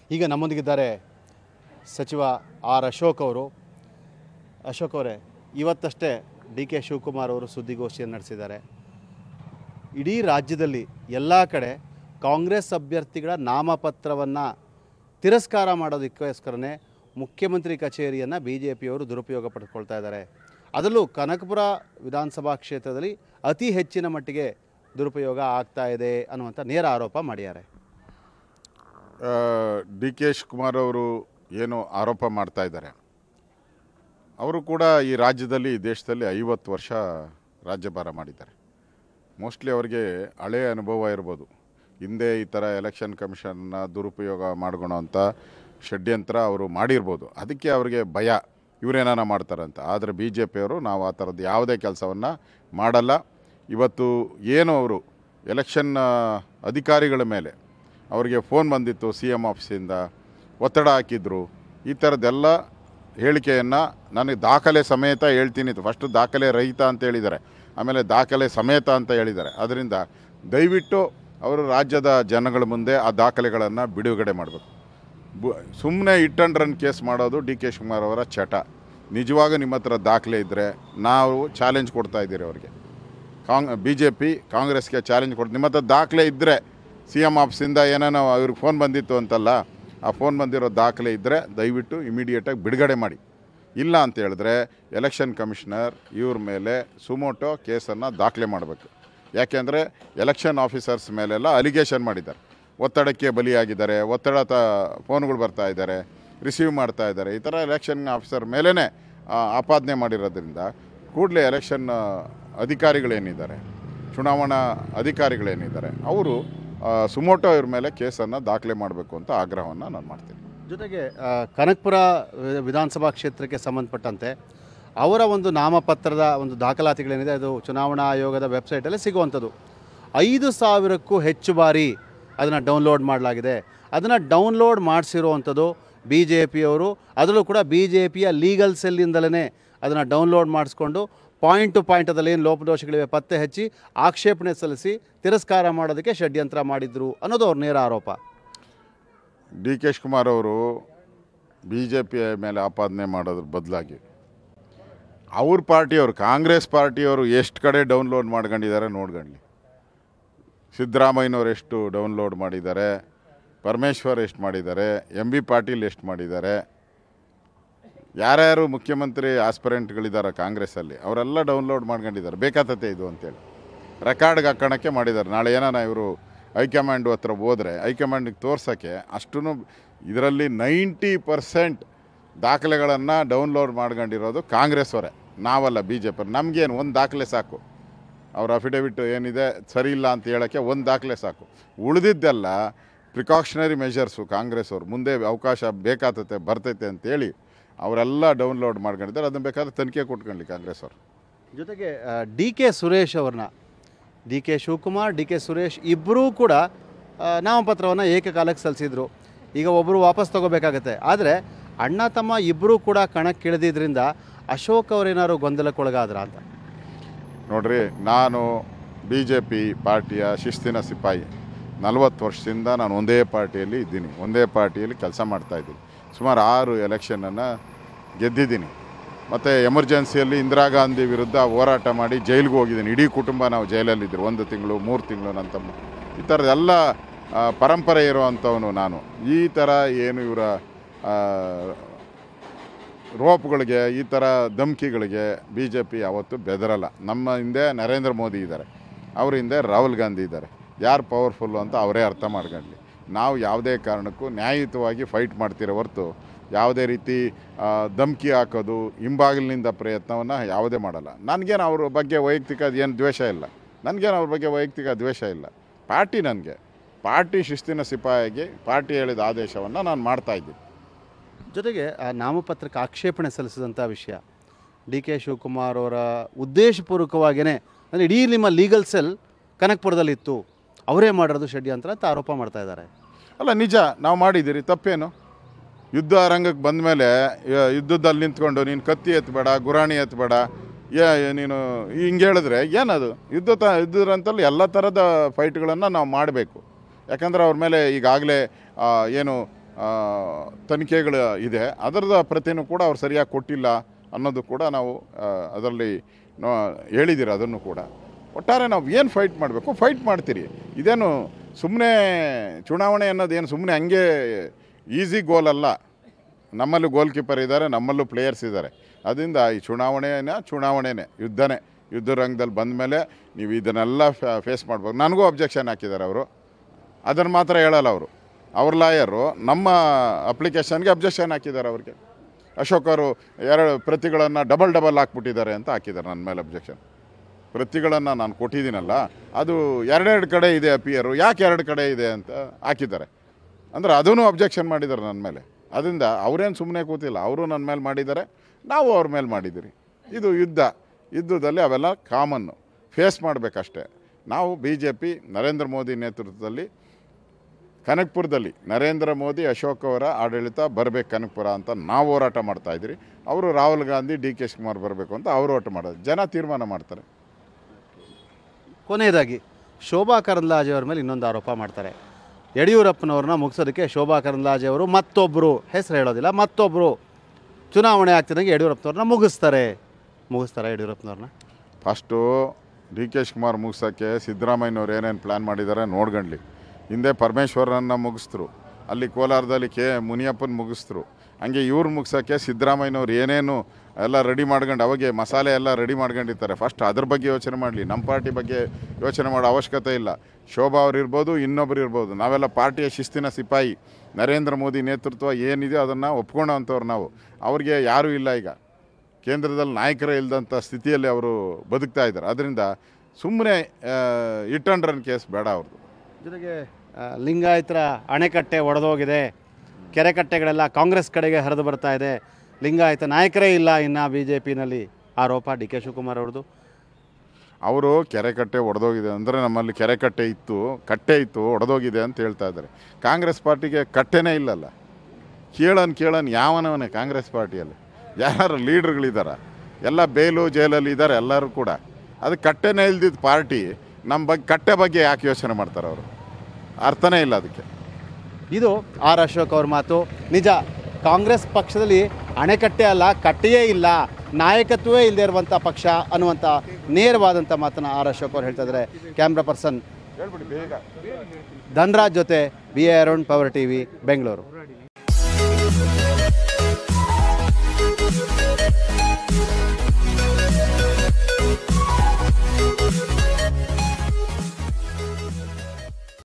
ಈಗ ನಮ್ಮೊಂದಿಗಿದ್ದಾರೆ ಸಚಿವ ಆರ್ ಅಶೋಕ್ ಅವರು ಅಶೋಕ್ ಅವರೇ ಇವತ್ತಷ್ಟೇ ಡಿ ಕೆ ಶಿವಕುಮಾರ್ ಅವರು ಸುದ್ದಿಗೋಷ್ಠಿಯನ್ನು ನಡೆಸಿದ್ದಾರೆ ಇಡೀ ರಾಜ್ಯದಲ್ಲಿ ಎಲ್ಲ ಕಡೆ ಕಾಂಗ್ರೆಸ್ ಅಭ್ಯರ್ಥಿಗಳ ನಾಮಪತ್ರವನ್ನು ತಿರಸ್ಕಾರ ಮಾಡೋದಕ್ಕೋಸ್ಕರನೇ ಮುಖ್ಯಮಂತ್ರಿ ಕಚೇರಿಯನ್ನು ಬಿ ಜೆ ಪಿಯವರು ದುರುಪಯೋಗ ಪಡ್ಕೊಳ್ತಾ ಇದ್ದಾರೆ ಅದರಲ್ಲೂ ಕನಕಪುರ ವಿಧಾನಸಭಾ ಕ್ಷೇತ್ರದಲ್ಲಿ ಅತಿ ಹೆಚ್ಚಿನ ಮಟ್ಟಿಗೆ ದುರುಪಯೋಗ ಆಗ್ತಾ ಇದೆ ಅನ್ನುವಂಥ ನೇರ ಆರೋಪ ಮಾಡಿದ್ದಾರೆ ಡಿ ಕೆ ಶಿವಕುಮಾರ್ ಅವರು ಏನು ಆರೋಪ ಮಾಡ್ತಾ ಇದ್ದಾರೆ ಅವರು ಕೂಡ ಈ ರಾಜ್ಯದಲ್ಲಿ ಈ ದೇಶದಲ್ಲಿ ಐವತ್ತು ವರ್ಷ ರಾಜ್ಯಭಾರ ಮಾಡಿದ್ದಾರೆ ಮೋಸ್ಟ್ಲಿ ಅವರಿಗೆ ಹಳೆಯ ಅನುಭವ ಇರ್ಬೋದು ಹಿಂದೆ ಈ ಥರ ಎಲೆಕ್ಷನ್ ಕಮಿಷನ್ನ ದುರುಪಯೋಗ ಮಾಡ್ಕೊಳೋ ಅಂಥ ಷಡ್ಯಂತ್ರ ಅವರು ಮಾಡಿರ್ಬೋದು ಅದಕ್ಕೆ ಅವರಿಗೆ ಭಯ ಇವರೇನಾನ ಮಾಡ್ತಾರಂತ ಆದರೆ ಬಿ ಜೆ ಪಿಯವರು ನಾವು ಆ ಥರದ್ದು ಯಾವುದೇ ಕೆಲಸವನ್ನು ಮಾಡಲ್ಲ ಇವತ್ತು ಏನು ಅವರು ಎಲೆಕ್ಷನ್ ಅಧಿಕಾರಿಗಳ ಮೇಲೆ ಅವರಿಗೆ ಫೋನ್ ಬಂದಿತ್ತು ಸಿ ಎಮ್ ಆಫೀಸಿಂದ ಒತ್ತಡ ಹಾಕಿದ್ರು ಈ ಥರದ್ದೆಲ್ಲ ಹೇಳಿಕೆಯನ್ನು ನನಗೆ ದಾಖಲೆ ಸಮೇತ ಹೇಳ್ತೀನಿ ಫಸ್ಟು ದಾಖಲೆ ರಹಿತ ಅಂತ ಹೇಳಿದ್ದಾರೆ ಆಮೇಲೆ ದಾಖಲೆ ಸಮೇತ ಅಂತ ಹೇಳಿದ್ದಾರೆ ಅದರಿಂದ ದಯವಿಟ್ಟು ಅವರು ರಾಜ್ಯದ ಜನಗಳ ಮುಂದೆ ಆ ದಾಖಲೆಗಳನ್ನು ಬಿಡುಗಡೆ ಮಾಡಬೇಕು ಬು ಸುಮ್ಮನೆ ಇಟ್ ಆ್ಯಂಡ್ ರನ್ ಕೇಸ್ ಮಾಡೋದು ಡಿ ಕೆ ಶಿವಕುಮಾರ್ ಅವರ ಚಟ ನಿಜವಾಗ ನಿಮ್ಮ ಹತ್ರ ದಾಖಲೆ ಇದ್ದರೆ ನಾವು ಚಾಲೆಂಜ್ ಕೊಡ್ತಾ ಇದ್ದೀರಿ ಅವರಿಗೆ ಕಾಂಗ್ ಬಿ ಜೆ ಪಿ ಕಾಂಗ್ರೆಸ್ಗೆ ಚಾಲೆಂಜ್ ಕೊಡ್ತೀವಿ ನಿಮ್ಮ ಹತ್ರ ದಾಖಲೆ ಇದ್ದರೆ ಸಿ ಎಮ್ ಆಫೀಸಿಂದ ಏನೇನೋ ಅವ್ರಿಗೆ ಫೋನ್ ಬಂದಿತ್ತು ಅಂತಲ್ಲ ಆ ಫೋನ್ ಬಂದಿರೋ ದಾಖಲೆ ಇದ್ದರೆ ದಯವಿಟ್ಟು ಇಮಿಡಿಯೇಟಾಗಿ ಬಿಡುಗಡೆ ಮಾಡಿ ಇಲ್ಲ ಅಂತ ಹೇಳಿದ್ರೆ ಎಲೆಕ್ಷನ್ ಕಮಿಷನರ್ ಇವ್ರ ಮೇಲೆ ಸುಮೋಟೋ ಕೇಸನ್ನು ದಾಖಲೆ ಮಾಡಬೇಕು ಯಾಕೆಂದರೆ ಎಲೆಕ್ಷನ್ ಆಫೀಸರ್ಸ್ ಮೇಲೆಲ್ಲ ಅಲಿಗೇಷನ್ ಮಾಡಿದ್ದಾರೆ ಒತ್ತಡಕ್ಕೆ ಬಲಿಯಾಗಿದ್ದಾರೆ ಒತ್ತಡ ತ ಫೋನ್ಗಳು ಬರ್ತಾ ಇದ್ದಾರೆ ರಿಸೀವ್ ಮಾಡ್ತಾ ಇದ್ದಾರೆ ಈ ಥರ ಎಲೆಕ್ಷನ್ ಆಫೀಸರ್ ಮೇಲೇ ಆಪಾದನೆ ಮಾಡಿರೋದ್ರಿಂದ ಕೂಡಲೇ ಎಲೆಕ್ಷನ್ ಅಧಿಕಾರಿಗಳೇನಿದ್ದಾರೆ ಚುನಾವಣಾ ಅಧಿಕಾರಿಗಳೇನಿದ್ದಾರೆ ಅವರು ಸುಮೋಟೋ ಇವ್ರ ಮೇಲೆ ಕೇಸನ್ನು ದಾಖಲೆ ಮಾಡಬೇಕು ಅಂತ ಆಗ್ರಹವನ್ನು ನಾನು ಮಾಡ್ತೀನಿ ಜೊತೆಗೆ ಆ, ಕನಕಪುರ ವಿ- ವಿಧಾನಸಭಾ ಕ್ಷೇತ್ರಕ್ಕೆ ಸಂಬಂಧಪಟ್ಟಂತೆ ಅವರ ಒಂದು ನಾಮಪತ್ರದ ಒಂದು ದಾಖಲಾತಿಗಳೇನಿದೆ ಅದು ಚುನಾವಣಾ ಆಯೋಗದ ವೆಬ್ಸೈಟಲ್ಲಿ ಸಿಗುವಂಥದ್ದು ಐದು ಸಾವಿರಕ್ಕೂ ಹೆಚ್ಚು ಬಾರಿ ಅದನ್ನು ಡೌನ್ಲೋಡ್ ಮಾಡಲಾಗಿದೆ ಅದನ್ನು ಡೌನ್ಲೋಡ್ ಮಾಡಿಸಿರುವಂಥದ್ದು ಬಿ ಜೆ ಪಿಯವರು ಅದರಲ್ಲೂ ಕೂಡ ಬಿ ಜೆ ಪಿಯ ಲೀಗಲ್ ಸೆಲ್ಲಿಂದಲೇ ಅದನ್ನು ಡೌನ್ಲೋಡ್ ಮಾಡಿಸ್ಕೊಂಡು ಪಾಯಿಂಟ್ ಟು ಪಾಯಿಂಟ್ ಅದರಲ್ಲಿ ಏನು ಲೋಪದೋಷಗಳಿವೆ ಪತ್ತೆ ಹಚ್ಚಿ ಆಕ್ಷೇಪಣೆ ಸಲ್ಲಿಸಿ ತಿರಸ್ಕಾರ ಮಾಡೋದಕ್ಕೆ ಷಡ್ಯಂತ್ರ ಮಾಡಿದ್ರು ಅನ್ನೋದು ಅವ್ರ ನೇರ ಆರೋಪ ಡಿ ಕೆ ಶಿವಕುಮಾರ್ ಅವರು ಬಿ ಜೆ ಪಿಯ ಮೇಲೆ ಆಪಾದನೆ ಮಾಡೋದ್ರ ಬದಲಾಗಿ ಅವ್ರ ಪಾರ್ಟಿಯವರು ಕಾಂಗ್ರೆಸ್ ಪಾರ್ಟಿಯವರು ಎಷ್ಟು ಕಡೆ ಡೌನ್ಲೋಡ್ ಮಾಡ್ಕೊಂಡಿದ್ದಾರೆ ನೋಡ್ಕೊಳ್ಳಿ ಸಿದ್ದರಾಮಯ್ಯನವ್ರು ಎಷ್ಟು ಡೌನ್ಲೋಡ್ ಮಾಡಿದ್ದಾರೆ ಪರಮೇಶ್ವರ್ ಎಷ್ಟು ಮಾಡಿದ್ದಾರೆ ಎಂ ಬಿ ಪಾಟೀಲ್ ಎಷ್ಟು ಮಾಡಿದ್ದಾರೆ ಯಾರ್ಯಾರು ಮುಖ್ಯಮಂತ್ರಿ ಆಸ್ಪರೆಂಟ್ಗಳಿದ್ದಾರೆ ಕಾಂಗ್ರೆಸ್ಸಲ್ಲಿ ಅವರೆಲ್ಲ ಡೌನ್ಲೋಡ್ ಮಾಡ್ಕೊಂಡಿದ್ದಾರೆ ಬೇಕಾತತೆ ಇದು ಅಂತೇಳಿ ರೆಕಾರ್ಡ್ಗೆ ಹಾಕೋಣಕ್ಕೆ ಮಾಡಿದ್ದಾರೆ ನಾಳೆ ಏನಾನ ಇವರು ಹೈಕಮಾಂಡ್ ಹತ್ರ ಹೋದರೆ ಹೈಕಮಾಂಡಿಗೆ ತೋರ್ಸೋಕ್ಕೆ ಅಷ್ಟೂ ಇದರಲ್ಲಿ ನೈಂಟಿ ಪರ್ಸೆಂಟ್ ದಾಖಲೆಗಳನ್ನು ಡೌನ್ಲೋಡ್ ಮಾಡ್ಕೊಂಡಿರೋದು ಕಾಂಗ್ರೆಸ್ ಅವರೇ ನಾವಲ್ಲ ಬಿ ಜೆ ಪಿ ನಮಗೇನು ಒಂದು ದಾಖಲೆ ಸಾಕು ಅವ್ರ ಅಫಿಡವಿಟ್ ಏನಿದೆ ಸರಿ ಇಲ್ಲ ಅಂತ ಹೇಳೋಕ್ಕೆ ಒಂದು ದಾಖಲೆ ಸಾಕು ಉಳಿದಿದ್ದೆಲ್ಲ ಪ್ರಿಕಾಷನರಿ ಮೆಷರ್ಸು ಕಾಂಗ್ರೆಸ್ ಅವರು ಮುಂದೆ ಅವಕಾಶ ಬೇಕಾತತೆ ಬರ್ತೈತೆ ಅಂತೇಳಿ ಅವರೆಲ್ಲ ಡೌನ್ಲೋಡ್ ಮಾಡ್ಕೊಂಡಿದ್ದಾರೆ ಅದನ್ನು ಬೇಕಾದ್ರೆ ತನಿಖೆ ಕೊಟ್ಕೊಳ್ಳಿ ಕಾಂಗ್ರೆಸ್ ಅವರು ಜೊತೆಗೆ ಡಿ ಕೆ ಸುರೇಶ್ ಅವ್ರನ್ನ D K Shivakumar D K Suresh ಇಬ್ಬರೂ ಕೂಡ ಆ, ನಾಮಪತ್ರವನ್ನು ಏಕಕಾಲಕ್ಕೆ ಸಲ್ಲಿಸಿದ್ರು ಈಗ ಒಬ್ಬರು ವಾಪಸ್ ತಗೋಬೇಕಾಗತ್ತೆ ಆದರೆ ಅಣ್ಣ ತಮ್ಮ ಇಬ್ಬರೂ ಕೂಡ ಕಣಕ್ಕಿಳಿದಿದ್ರಿಂದ ಅಶೋಕ್ ಅವರೇನಾದ್ರು ಗೊಂದಲಕ್ಕೊಳಗಾದ್ರ ಅಂತ ನೋಡ್ರಿ ನಾನು ಬಿ ಜೆ ಪಿ ಪಾರ್ಟಿಯ ಶಿಸ್ತಿನ ಸಿಪಾಯಿ ನಲವತ್ತು ವರ್ಷದಿಂದ ನಾನು ಒಂದೇ ಪಾರ್ಟಿಯಲ್ಲಿ ಇದ್ದೀನಿ ಒಂದೇ ಪಾರ್ಟಿಯಲ್ಲಿ ಕೆಲಸ ಮಾಡ್ತಾಯಿದ್ದೀನಿ ಸುಮಾರು ಆರು ಎಲೆಕ್ಷನನ್ನು ಗೆದ್ದಿದ್ದೀನಿ ಮತ್ತು ಎಮರ್ಜೆನ್ಸಿಯಲ್ಲಿ ಇಂದಿರಾ ಗಾಂಧಿ ವಿರುದ್ಧ ಹೋರಾಟ ಮಾಡಿ ಜೈಲಿಗೆ ಹೋಗಿದ್ದೀನಿ ಇಡೀ ಕುಟುಂಬ ನಾವು ಜೈಲಲ್ಲಿದ್ದರು ಒಂದು ತಿಂಗಳು ಮೂರು ತಿಂಗಳು ನನ್ನ ತಮ್ಮ ಈ ಥರದ್ದೆಲ್ಲ ಆ, ಪರಂಪರೆ ಇರುವಂಥವನು ನಾನು ಈ ಥರ ಏನು ಇವರ ರೋಪ್ಗಳಿಗೆ ಈ ಥರ ಧಮ್ಕಿಗಳಿಗೆ ಬಿ ಜೆ ಪಿ ಯಾವತ್ತೂ ಬೆದರಲ್ಲ ನಮ್ಮ ಹಿಂದೆ ನರೇಂದ್ರ ಮೋದಿ ಇದ್ದಾರೆ ಅವ್ರ ಹಿಂದೆ ರಾಹುಲ್ ಗಾಂಧಿ ಇದ್ದಾರೆ ಯಾರು ಪವರ್ಫುಲ್ಲು ಅಂತ ಅವರೇ ಅರ್ಥ ಮಾಡ್ಕೊಳ್ಳಿ ನಾವು ಯಾವುದೇ ಕಾರಣಕ್ಕೂ ನ್ಯಾಯಯುತವಾಗಿ ಫೈಟ್ ಮಾಡ್ತಿರೋ ಹೊರತು ಯಾವುದೇ ರೀತಿ ಆ, ಧಮ್ಕಿ ಹಾಕೋದು ಹಿಂಬಾಗಿಲಿನಿಂದ ಪ್ರಯತ್ನವನ್ನು ಯಾವುದೇ ಮಾಡಲ್ಲ ನನಗೇನು ಅವ್ರ ಬಗ್ಗೆ ವೈಯಕ್ತಿಕ ಏನು ದ್ವೇಷ ಇಲ್ಲ ನನಗೇನು ಅವ್ರ ಬಗ್ಗೆ ವೈಯಕ್ತಿಕ ದ್ವೇಷ ಇಲ್ಲ ಪಾರ್ಟಿ ನನಗೆ ಪಾರ್ಟಿ ಶಿಸ್ತಿನ ಸಿಪಾಯಿಗೆ ಪಾರ್ಟಿ ಹೇಳಿದ ಆದೇಶವನ್ನು ನಾನು ಮಾಡ್ತಾಯಿದ್ದೀನಿ ಜೊತೆಗೆ ಆ ನಾಮಪತ್ರಕ್ಕೆ ಆಕ್ಷೇಪಣೆ ಸಲ್ಲಿಸಿದಂಥ ವಿಷಯ ಡಿ ಕೆ ಶಿವಕುಮಾರ್ ಅವರ ಉದ್ದೇಶಪೂರ್ವಕವಾಗಿಯೇ ಅಂದರೆ ಇಡೀ ನಿಮ್ಮ ಲೀಗಲ್ ಸೆಲ್ ಕನಕಪುರದಲ್ಲಿತ್ತು ಅವರೇ ಮಾಡಿರೋದು ಷಡ್ಯಂತ್ರ ಅಂತ ಆರೋಪ ಮಾಡ್ತಾ ಇದ್ದಾರೆ ಅಲ್ಲ ನಿಜ ನಾವು ಮಾಡಿದ್ದೀರಿ ತಪ್ಪೇನು ಯುದ್ಧ ರಂಗಕ್ಕೆ ಬಂದ ಮೇಲೆ ಯುದ್ಧದಲ್ಲಿ ನಿಂತ್ಕೊಂಡು ನೀನು ಕತ್ತಿ ಎತ್ತಬೇಡ ಗುರಾಣಿ ಎತ್ತಬೇಡ ಏ ನೀನು ಹಿಂಗೆ ಹೇಳಿದ್ರೆ ಏನದು ಯುದ್ಧ ತ ಯುದ್ಧರಂತಲ್ಲಿ ಎಲ್ಲ ಥರದ ಫೈಟ್ಗಳನ್ನು ನಾವು ಮಾಡಬೇಕು ಯಾಕಂದ್ರೆ ಅವ್ರ ಮೇಲೆ ಈಗಾಗಲೇ ಏನು ಆ, ತನಿಖೆಗಳು ಇದೆ ಅದರದ ಪ್ರತಿನೂ ಕೂಡ ಅವ್ರು ಸರಿಯಾಗಿ ಕೊಟ್ಟಿಲ್ಲ ಅನ್ನೋದು ಕೂಡ ನಾವು ಆ, ಅದರಲ್ಲಿ ನೋ ಹೇಳಿದ್ದೀರಿ ಅದನ್ನು ಕೂಡ ಒಟ್ಟಾರೆ ನಾವು ಏನು ಫೈಟ್ ಮಾಡಬೇಕು ಫೈಟ್ ಮಾಡ್ತೀರಿ ಇದೇನು ಸುಮ್ಮನೆ ಚುನಾವಣೆ ಅನ್ನೋದೇನು ಸುಮ್ಮನೆ ಹಂಗೆ ಈಸಿ ಗೋಲ್ ಅಲ್ಲ ನಮ್ಮಲ್ಲೂ ಗೋಲ್ ಕೀಪರ್ ಇದ್ದಾರೆ ನಮ್ಮಲ್ಲೂ ಪ್ಲೇಯರ್ಸ್ ಇದ್ದಾರೆ ಅದರಿಂದ ಈ ಚುನಾವಣೆನ ಚುನಾವಣೆನೇ ಯುದ್ಧನೇ ಯುದ್ಧ ರಂಗದಲ್ಲಿ ಬಂದ ಮೇಲೆ ನೀವು ಇದನ್ನೆಲ್ಲ ಫೇಸ್ ಮಾಡ್ಬೇಕು ನನಗೂ ಅಬ್ಜೆಕ್ಷನ್ ಹಾಕಿದ್ದಾರೆ ಅವರು ಅದನ್ನು ಮಾತ್ರ ಹೇಳಲ್ಲ ಅವರು ಅವ್ರ ಲಾಯರು ನಮ್ಮ ಅಪ್ಲಿಕೇಶನ್ಗೆ ಅಬ್ಜೆಕ್ಷನ್ ಹಾಕಿದ್ದಾರೆ ಅವ್ರಿಗೆ ಅಶೋಕ್ ಅವರು ಎರಡು ಪ್ರತಿಗಳನ್ನು ಡಬಲ್ ಡಬಲ್ ಹಾಕ್ಬಿಟ್ಟಿದ್ದಾರೆ ಅಂತ ಹಾಕಿದ್ದಾರೆ ನನ್ನ ಮೇಲೆ ಅಬ್ಜೆಕ್ಷನ್ ಪ್ರತಿಗಳನ್ನು ನಾನು ಕೊಟ್ಟಿದ್ದೀನಲ್ಲ ಅದು ಎರಡೆರಡು ಕಡೆ ಇದೆ ಅಪಿಯರು ಯಾಕೆ ಎರಡು ಕಡೆ ಇದೆ ಅಂತ ಹಾಕಿದ್ದಾರೆ ಅಂದರೆ ಅದೂ ಅಬ್ಜೆಕ್ಷನ್ ಮಾಡಿದ್ದಾರೆ ನನ್ನ ಮೇಲೆ ಅದರಿಂದ ಅವರೇನು ಸುಮ್ಮನೆ ಕೂತಿಲ್ಲ ಅವರು ನನ್ನ ಮೇಲೆ ಮಾಡಿದ್ದಾರೆ ನಾವು ಅವ್ರ ಮೇಲೆ ಮಾಡಿದ್ದೀರಿ ಇದು ಯುದ್ಧ ಯುದ್ಧದಲ್ಲಿ ಅವೆಲ್ಲ ಕಾಮನ್ನು ಫೇಸ್ ಮಾಡಬೇಕಷ್ಟೇ ನಾವು B J P Narendra Modi ನೇತೃತ್ವದಲ್ಲಿ ಕನಕ್ಪುರದಲ್ಲಿ ನರೇಂದ್ರ ಮೋದಿ ಅಶೋಕ್ ಅವರ ಆಡಳಿತ ಬರಬೇಕು ಕನಕ್ಪುರ ಅಂತ ನಾವು ಹೋರಾಟ ಮಾಡ್ತಾ ಇದ್ದೀರಿ ಅವರು ರಾಹುಲ್ ಗಾಂಧಿ ಡಿ ಕೆ ಶಿವಕುಮಾರ್ ಬರಬೇಕು ಅಂತ ಅವರು ಹೋರಾಟ ಮಾಡೋದು ಜನ ತೀರ್ಮಾನ ಮಾಡ್ತಾರೆ ಕೊನೆಯದಾಗಿ ಶೋಭಾ ಕರಂದ್ಲಾಜೆ ಅವ್ರ ಮೇಲೆ ಇನ್ನೊಂದು ಆರೋಪ ಮಾಡ್ತಾರೆ ಯಡಿಯೂರಪ್ಪನವ್ರನ್ನ ಮುಗಿಸೋದಕ್ಕೆ ಶೋಭಾ ಕರಂದ್ಲಾಜೆ ಅವರು ಮತ್ತೊಬ್ಬರು ಹೆಸರು ಹೇಳೋದಿಲ್ಲ ಮತ್ತೊಬ್ಬರು ಚುನಾವಣೆ ಆಗ್ತಿದ್ದಂಗೆ ಯಡಿಯೂರಪ್ಪನವ್ರನ್ನ ಮುಗಿಸ್ತಾರೆ ಮುಗಿಸ್ತಾರೆ ಯಡಿಯೂರಪ್ಪನವ್ರನ್ನ ಫಸ್ಟು ಡಿ ಕೆ ಶಿವಕುಮಾರ್ ಮುಗಿಸೋಕ್ಕೆ ಸಿದ್ದರಾಮಯ್ಯನವ್ರು ಏನೇನು ಪ್ಲ್ಯಾನ್ ಮಾಡಿದ್ದಾರೆ ನೋಡ್ಗಂಡ್ಲಿ ಹಿಂದೆ ಪರಮೇಶ್ವರನ್ನ ಮುಗಿಸಿದ್ರು ಅಲ್ಲಿ ಕೋಲಾರದಲ್ಲಿ ಕೆ ಮುನಿಯಪ್ಪನ ಮುಗಿಸಿದ್ರು ಹಂಗೆ ಇವ್ರು ಮುಗಿಸೋಕ್ಕೆ ಸಿದ್ದರಾಮಯ್ಯನವ್ರು ಏನೇನು ಎಲ್ಲ ರೆಡಿ ಮಾಡ್ಕೊಂಡು ಅವಾಗೆ ಮಸಾಲೆ ಎಲ್ಲ ರೆಡಿ ಮಾಡ್ಕೊಂಡಿರ್ತಾರೆ ಫಸ್ಟ್ ಅದ್ರ ಬಗ್ಗೆ ಯೋಚನೆ ಮಾಡಲಿ ನಮ್ಮ ಪಾರ್ಟಿ ಬಗ್ಗೆ ಯೋಚನೆ ಮಾಡೋ ಅವಶ್ಯಕತೆ ಇಲ್ಲ ಶೋಭಾ ಅವ್ರು ಇರ್ಬೋದು ಇನ್ನೊಬ್ರು ಇರ್ಬೋದು ನಾವೆಲ್ಲ ಪಾರ್ಟಿಯ ಶಿಸ್ತಿನ ಸಿಪಾಯಿ ನರೇಂದ್ರ ಮೋದಿ ನೇತೃತ್ವ ಏನಿದೆಯೋ ಅದನ್ನು ಒಪ್ಕೊಳ್ಳೋವಂಥವ್ರು ನಾವು ಅವ್ರಿಗೆ ಯಾರೂ ಇಲ್ಲ ಈಗ ಕೇಂದ್ರದಲ್ಲಿ ನಾಯಕರೇ ಇಲ್ಲದಂಥ ಸ್ಥಿತಿಯಲ್ಲಿ ಅವರು ಬದುಕ್ತಾ ಇದ್ದಾರೆ ಅದರಿಂದ ಸುಮ್ಮನೆ ಇಟ್ ಆ್ಯಂಡ್ ರನ್ ಕೇಸ್ ಬೇಡ ಅವ್ರದ್ದು ಜೊತೆಗೆ ಆ, ಲಿಂಗಾಯತರ ಅಣೆಕಟ್ಟೆ ಒಡೆದೋಗಿದೆ ಕೆರೆಕಟ್ಟೆಗಳೆಲ್ಲ ಕಾಂಗ್ರೆಸ್ ಕಡೆಗೆ ಹರಿದು ಬರ್ತಾ ಇದೆ ಲಿಂಗಾಯತ ನಾಯಕರೇ ಇಲ್ಲ ಇನ್ನು ಬಿ ಜೆ ಪಿನಲ್ಲಿ ಆರೋಪ ಡಿ ಕೆ ಶಿವಕುಮಾರ್ ಅವ್ರದ್ದು ಅವರು ಕೆರೆ ಕಟ್ಟೆ ಒಡೆದೋಗಿದೆ ಅಂದರೆ ನಮ್ಮಲ್ಲಿ ಕೆರೆ ಕಟ್ಟೆ ಇತ್ತು ಕಟ್ಟೆ ಇತ್ತು ಒಡೆದೋಗಿದೆ ಅಂತ ಹೇಳ್ತಾ ಇದ್ದಾರೆ ಕಾಂಗ್ರೆಸ್ ಪಾರ್ಟಿಗೆ ಕಟ್ಟೆನೇ ಇಲ್ಲಲ್ಲ ಕೇಳನ್ ಕೇಳನ್ ಯಾವನವನೇ ಕಾಂಗ್ರೆಸ್ ಪಾರ್ಟಿಯಲ್ಲಿ ಯಾರು ಲೀಡ್ರ್ಗಳಿದ್ದಾರ ಎಲ್ಲ ಬೇಲು ಜೈಲಲ್ಲಿ ಇದ್ದಾರೆ ಎಲ್ಲರೂ ಕೂಡ ಅದು ಕಟ್ಟೆನೇ ಇಲ್ದಿದ್ದ ಪಾರ್ಟಿ ನಮ್ಮ ಬಗ್ಗೆ ಕಟ್ಟೆ ಬಗ್ಗೆ ಯಾಕೆ ಯೋಚನೆ ಮಾಡ್ತಾರೆ ಅವರು ಅರ್ಥನೇ ಇಲ್ಲ ಅದಕ್ಕೆ ಇದು ಆರ್ ಅಶೋಕ್ ಅವ್ರ ಮಾತು ನಿಜ ಕಾಂಗ್ರೆಸ್ ಪಕ್ಷದಲ್ಲಿ ಅಣೆಕಟ್ಟೆ ಅಲ್ಲ ಕಟ್ಟೆಯೇ ಇಲ್ಲ ನಾಯಕತ್ವವೇ ಇಲ್ಲದೆ ಇರುವಂಥ ಪಕ್ಷ ಅನ್ನುವಂಥ ನೇರವಾದಂಥ ಮಾತನ್ನು ಆರ್ ಅಶೋಕ್ ಅವ್ರು ಹೇಳ್ತಾ ಇದ್ದಾರೆ ಕ್ಯಾಮ್ರಾ ಪರ್ಸನ್ ಹೇಳ್ಬಿಡಿ ಬೇಗ ಧನ್ರಾಜ್ ಜೊತೆ B A Arun power T V Bengaluru